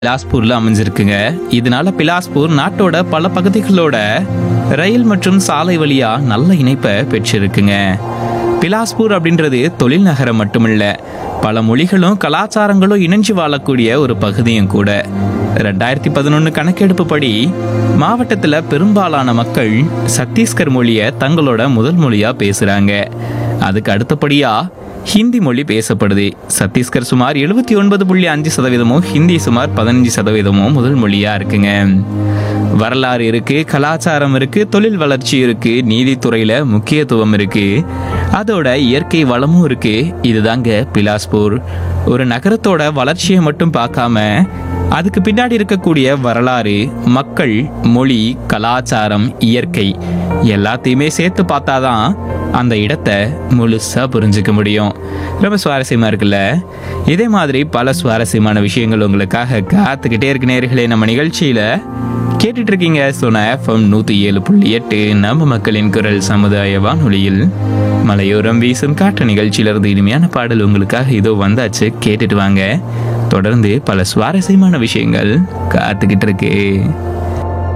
பிலாஸ்பூர்ல அமைஞ்சிருக்குங்க இதனால பிலாஸ்பூர் நாட்டோட பல பகுதிகளோட ரயில் மற்றும் சாலை வழியா நல்ல இணைப்பை பெற்றிருக்குங்க பிலாஸ்பூர் அப்படின்றது தொழில் நகரம் மட்டுமில்ல பல மொழிகளும் கலாச்சாரங்களும் இணைஞ்சு வாழக்கூடிய ஒரு பகுதியும் கூட ரெண்டாயிரத்தி பதினொன்று கணக்கெடுப்பு படி மாவட்டத்தில் பெரும்பாலான மக்கள் சத்தீஸ்கர் மொழியை தங்களோட முதல் மொழியா பேசுறாங்க அதுக்கு அடுத்தபடியா ஹிந்தி மொழி பேசப்படுது சத்தீஸ்கர் சுமார் எழுபத்தி ஒன்பது புள்ளி அஞ்சு சதவீதமும் ஹிந்தி சுமார் பதினஞ்சு சதவீதமும் முதல் மொழியா இருக்குங்க வரலாறு இருக்கு கலாச்சாரம் இருக்கு தொழில் வளர்ச்சி இருக்கு நீதித்துறையில முக்கியத்துவம் இருக்கு அதோட இயற்கை வளமும் இருக்கு இதுதாங்க பிலாஸ்பூர் ஒரு நகரத்தோட வளர்ச்சியை மட்டும் பார்க்காம அதுக்கு பின்னாடி இருக்கக்கூடிய வரலாறு மக்கள் மொழி கலாச்சாரம் இயற்கை எல்லாத்தையுமே சேர்த்து பார்த்தாதான் அந்த இடத்தை முழுசா புரிஞ்சுக்க முடியும் ரொம்ப சுவாரஸ்யமா இருக்குல்ல இதே மாதிரி பல சுவாரஸ்யமான விஷயங்கள் உங்களுக்காக காத்துக்கிட்டே இருக்கு நேர்களே நம்ம நிகழ்ச்சியில கேட்டுட்டு இருக்கீங்க சொன்ன எஃப்எம் நூத்தி ஏழு புள்ளி எட்டு நம்ம மக்களின் குரல் சமுதாய வானொலியில் மலையோரம் வீசும் காற்று நிகழ்ச்சியிலிருந்து இனிமையான பாடல் உங்களுக்காக இதோ வந்தாச்சு கேட்டுட்டு வாங்க தொடர்ந்து பல சுவாரஸ்யமான விஷயங்கள் காத்துக்கிட்டு இருக்கு